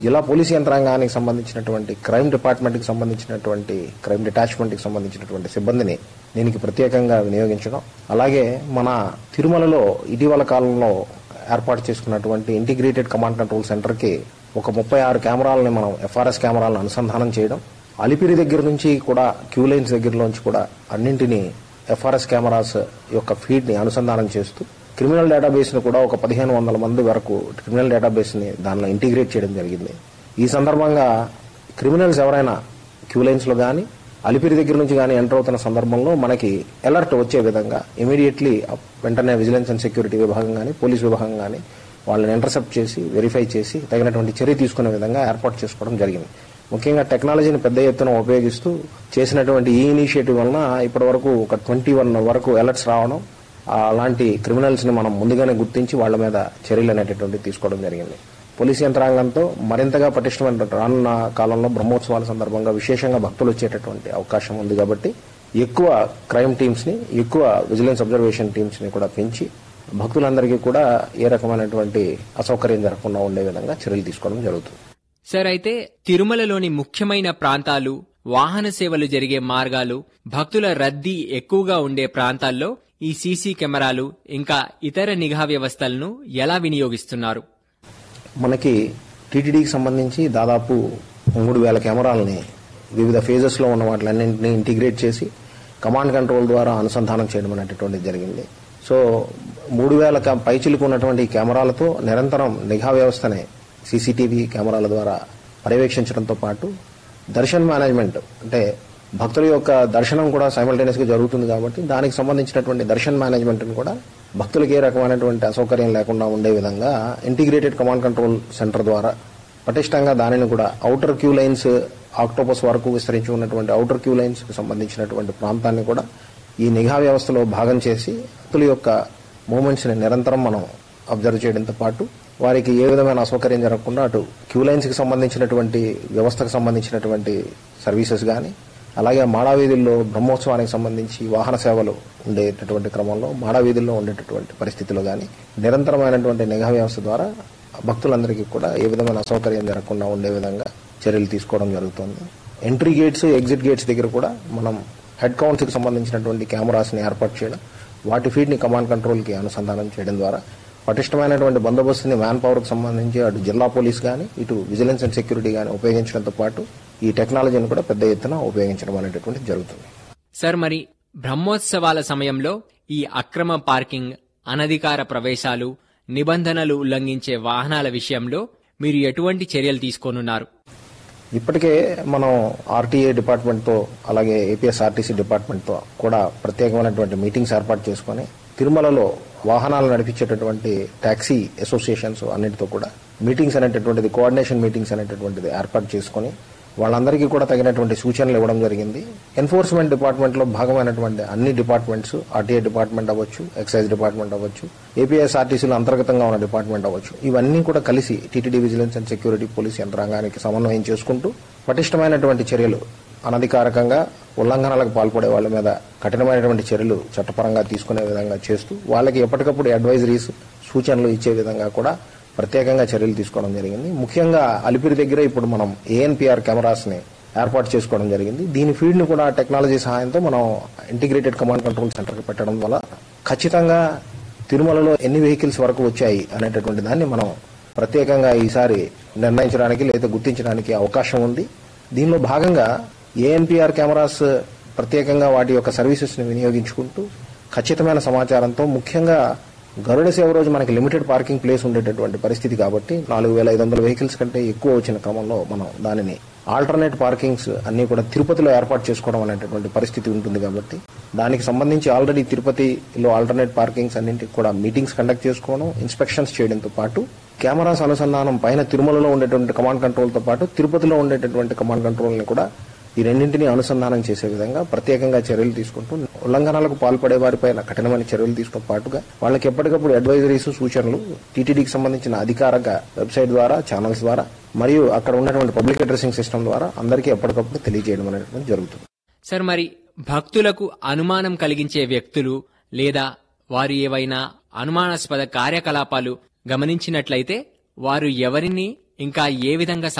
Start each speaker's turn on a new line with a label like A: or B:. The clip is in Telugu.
A: జిల్లా పోలీస్ యంత్రాంగానికి సంబంధించినటువంటి క్రైమ్ డిపార్ట్మెంట్కి సంబంధించినటువంటి క్రైమ్ డిటాచ్మెంట్కి సంబంధించినటువంటి సిబ్బందిని దీనికి ప్రత్యేకంగా వినియోగించడం అలాగే మన తిరుమలలో ఇటీవల కాలంలో ఏర్పాటు చేసుకున్నటువంటి ఇంటిగ్రేటెడ్ కమాండ్ కంట్రోల్ సెంటర్కి ఒక ముప్పై ఆరు కెమెరాలని మనం ఎఫ్ఆర్ఎస్ కెమెరాలను అనుసంధానం చేయడం అలిపిరి దగ్గర నుంచి కూడా క్యూ లైన్స్ దగ్గరలోంచి కూడా అన్నింటినీ ఎఫ్ఆర్ఎస్ కెమెరాస్ యొక్క ఫీడ్ ని అనుసంధానం చేస్తూ క్రిమినల్ డేటాబేస్ ను కూడా ఒక పదిహేను వందల మంది వరకు క్రిమినల్ డేటాబేస్ ని దానిలో ఇంటిగ్రేట్ చేయడం జరిగింది ఈ సందర్భంగా క్రిమినల్స్ ఎవరైనా క్యూ లైన్స్ లో కానీ అలిపిరి దగ్గర నుంచి కానీ ఎంటర్ అవుతున్న సందర్భంలో మనకి అలర్ట్ వచ్చే విధంగా ఇమీడియట్లీ వెంటనే విజిలెన్స్ అండ్ సెక్యూరిటీ విభాగం కానీ పోలీస్ విభాగం కానీ వాళ్ళని ఇంటర్సెప్ట్ చేసి వెరిఫై చేసి తగినటువంటి చర్య తీసుకునే విధంగా ఏర్పాటు చేసుకోవడం జరిగింది ముఖ్యంగా టెక్నాలజీని పెద్ద ఎత్తున ఉపయోగిస్తూ చేసినటువంటి ఈ ఇనిషియేటివ్ వలన ఇప్పటి వరకు ఒక ట్వంటీ వన్ వరకు అలర్ట్స్ రావడం ఆ, అలాంటి క్రిమినల్స్ ని మనం ముందుగానే గుర్తించి వాళ్ళ మీద చర్యలు అనేటటువంటివి తీసుకోవడం జరిగింది పోలీస్ యంత్రాంగంతో మరింతగా పటిష్టమైన రానున్న కాలంలో బ్రహ్మోత్సవాల సందర్భంగా విశేషంగా భక్తులు వచ్చేటటువంటి అవకాశం ఉంది కాబట్టి ఎక్కువ క్రైమ్ టీమ్స్ ని ఎక్కువ విజిలెన్స్ అబ్జర్వేషన్ టీమ్స్ ని కూడా పెంచి భక్తులందరికీ కూడా ఏ రకమైనటువంటి అసౌకర్యం జరగకుండా ఉండే విధంగా చర్యలు తీసుకోవడం జరుగుతుంది
B: సార్ అయితే తిరుమలలోని ముఖ్యమైన ప్రాంతాలు వాహన సేవలు జరిగే మార్గాలు భక్తుల రద్దీ ఎక్కువగా ఉండే ప్రాంతాల్లో ఈ సీసీ కెమెరాలు ఇంకా ఇతర నిఘా వ్యవస్థలను ఎలా వినియోగిస్తున్నారు
A: మనకి టీటీడీకి సంబంధించి దాదాపు మూడు వేల కెమెరాలని వివిధ ఫేజెస్ లో ఉన్న వాటిలన్నింటినీ ఇంటిగ్రేట్ చేసి కమాండ్ కంట్రోల్ ద్వారా అనుసంధానం చేయడం అనేటటువంటిది జరిగింది సో మూడు వేల క- పైచిలుకు ఉన్నటువంటి ఈ కెమెరాలతో నిరంతరం నిఘా వ్యవస్థనే సీసీటీవీ కెమెరాల ద్వారా పర్యవేక్షించడంతో పాటు దర్శన్ మేనేజ్మెంట్ అంటే భక్తుల యొక్క దర్శనం కూడా సైమల్టేనియస్ గా జరుగుతుంది కాబట్టి దానికి సంబంధించినటువంటి దర్శన్ మేనేజ్మెంట్ కూడా భక్తులకి ఏ రకమైనటువంటి అసౌకర్యం లేకుండా ఉండే విధంగా ఇంటిగ్రేటెడ్ కమాండ్ కంట్రోల్ సెంటర్ ద్వారా పటిష్టంగా దానిని కూడా అవుటర్ క్యూ లైన్స్ ఆక్టోపస్ వరకు విస్తరించి ఉన్నటువంటి అవుటర్ క్యూ లైన్స్ కి సంబంధించినటువంటి ప్రాంతాన్ని కూడా ఈ నిఘా వ్యవస్థలో భాగం చేసి భక్తుల యొక్క మూమెంట్స్ ని నిరంతరం మనం అబ్జర్వ్ చేయడంతో పాటు వారికి ఏ విధమైన అసౌకర్యం జరగకుండా అటు క్యూ లైన్స్ కి సంబంధించినటువంటి వ్యవస్థకు సంబంధించినటువంటి సర్వీసెస్ కానీ అలాగే మాడావీధుల్లో బ్రహ్మోత్సవానికి సంబంధించి వాహన సేవలు ఉండేటటువంటి క్రమంలో మాడావీధుల్లో ఉండేటటువంటి పరిస్థితులు కానీ నిరంతరమైనటువంటి నిఘా వ్యవస్థ ద్వారా భక్తులందరికీ కూడా ఏ విధమైన అసౌకర్యం జరగకుండా ఉండే విధంగా చర్యలు తీసుకోవడం జరుగుతుంది ఎంట్రీ గేట్స్ ఎగ్జిట్ గేట్స్ దగ్గర కూడా మనం హెడ్ కౌంట్స్ కి సంబంధించినటువంటి కెమెరాస్ ని ఏర్పాటు చేయడం వాటి ఫీడ్ ని కమాండ్ కంట్రోల్ కి అనుసంధానం చేయడం ద్వారా పటిష్టమైనటువంటి బందోబస్తుని మ్యాన్ పవర్ కు సంబంధించి అటు జిల్లా పోలీస్ కానీ ఇటు విజిలెన్స్ అండ్ సెక్యూరిటీ కానీ ఉపయోగించడంతో పాటు ఈ టెక్నాలజీని కూడా పెద్ద ఎత్తున ఉపయోగించడం అనేటటువంటిది జరుగుతుంది
B: సార్ మరి బ్రహ్మోత్సవాల సమయంలో ఈ అక్రమ పార్కింగ్ అనధికార ప్రవేశాలు నిబంధనలు ఉల్లంఘించే వాహనాల విషయంలో మీరు ఎటువంటి చర్యలు తీసుకోనున్నారు
A: ఇప్పటికే మనం ఆర్టీఏ డిపార్ట్మెంట్తో అలాగే ఏపీఎస్ఆర్టీసీ డిపార్ట్మెంట్తో కూడా ప్రత్యేకమైనటువంటి మీటింగ్స్ ఏర్పాటు చేసుకొని తిరుమలలో వాహనాలు నడిపించేటటువంటి టాక్సీ అసోసియేషన్స్ అన్నిటితో కూడా మీటింగ్స్ అనేటటువంటిది కోఆర్డినేషన్ మీటింగ్స్ అనేటటువంటిది ఏర్పాటు చేసుకొని వాళ్ళందరికీ కూడా తగినటువంటి సూచనలు ఇవ్వడం జరిగింది ఎన్ఫోర్స్మెంట్ డిపార్ట్మెంట్ లో భాగమైనటువంటి అన్ని డిపార్ట్మెంట్స్ ఆర్టీఏ డిపార్ట్మెంట్ అవ్వచ్చు ఎక్సైజ్ డిపార్ట్మెంట్ అవ్వచ్చు ఏపీఎస్ఆర్టీసీలో అంతర్గతంగా ఉన్న డిపార్ట్మెంట్ అవ్వచ్చు ఇవన్నీ కూడా కలిసి TTD vigilance and security police యంత్రాంగానికి సమన్వయం చేసుకుంటూ పటిష్టమైనటువంటి చర్యలు అనధికారకంగా ఉల్లంఘనలకు పాల్పడే వాళ్ళ మీద కఠినమైనటువంటి చర్యలు చట్టపరంగా తీసుకునే విధంగా చేస్తూ వాళ్ళకి ఎప్పటికప్పుడు అడ్వైజరీస్ సూచనలు ఇచ్చే విధంగా కూడా ప్రత్యేకంగా చర్యలు తీసుకోవడం జరిగింది ముఖ్యంగా అలిపిరి దగ్గర ఇప్పుడు మనం ఏఎన్పిఆర్ కెమెరాస్ ని ఏర్పాటు చేసుకోవడం జరిగింది దీని ఫీడ్ ని కూడా టెక్నాలజీ సహాయంతో మనం ఇంటిగ్రేటెడ్ కమాండ్ కంట్రోల్ సెంటర్ కి పెట్టడం వల్ల ఖచ్చితంగా తిరుమలలో ఎన్ని వెహికల్స్ వరకు వచ్చాయి అనేటటువంటి దాన్ని మనం ప్రత్యేకంగా ఈసారి నిర్ణయించడానికి లేదా గుర్తించడానికి అవకాశం ఉంది దీనిలో భాగంగా ఏఎన్పిఆర్ కెమెరాస్ ప్రత్యేకంగా వాటి యొక్క సర్వీసెస్ ని వినియోగించుకుంటూ ఖచ్చితమైన సమాచారంతో ముఖ్యంగా గరుడ సేవ రోజు మనకి లిమిటెడ్ పార్కింగ్ ప్లేస్ ఉండేటటువంటి పరిస్థితి కాబట్టి నాలుగు వేల ఐదు వందల వెహికల్స్ కంటే ఎక్కువ వచ్చిన క్రమంలో మనం దానిని ఆల్టర్నేట్ పార్కింగ్స్ అన్ని కూడా తిరుపతిలో ఏర్పాటు చేసుకోవడం అనేటటువంటి పరిస్థితి ఉంటుంది కాబట్టి దానికి సంబంధించి ఆల్రెడీ తిరుపతిలో ఆల్టర్నేట్ పార్కింగ్స్ అన్నింటికి కూడా మీటింగ్స్ కండక్ట్ చేసుకోవడం ఇన్స్పెక్షన్స్ చేయడంతో పాటు కెమెరాస్ అనుసంధానం పైన తిరుమలలో ఉండేటువంటి కమాండ్ కంట్రోల్ తో పాటు తిరుపతిలో ఉండేటటువంటి కమాండ్ కంట్రోల్ ని కూడా ఈ రెండింటిని అనుసంధానం చేసే విధంగా ప్రత్యేకంగా చర్యలు తీసుకుంటూ ఉల్లంఘనలకు పాల్పడే వారిపైన కఠినమైన చర్యలు తీసుకున్న పాటుగా వాళ్ళకి ఎప్పటికప్పుడు అడ్వైజరీస్ సూచనలు టీటీడీకి సంబంధించిన అధికారిక వెబ్సైట్ ద్వారా ఛానల్స్ ద్వారా మరియు అక్కడ ఉన్నటువంటి పబ్లిక్ అడ్రసింగ్ సిస్టమ్ ద్వారా అందరికీ ఎప్పటికప్పుడు తెలియజేయడం అనేటువంటి జరుగుతుంది
B: సార్ మరి భక్తులకు అనుమానం కలిగించే వ్యక్తులు లేదా వారు ఏవైనా అనుమానాస్పద కార్యకలాపాలు గమనించినట్లయితే వారు ఎవరిని ఇంకా ఏ విధంగా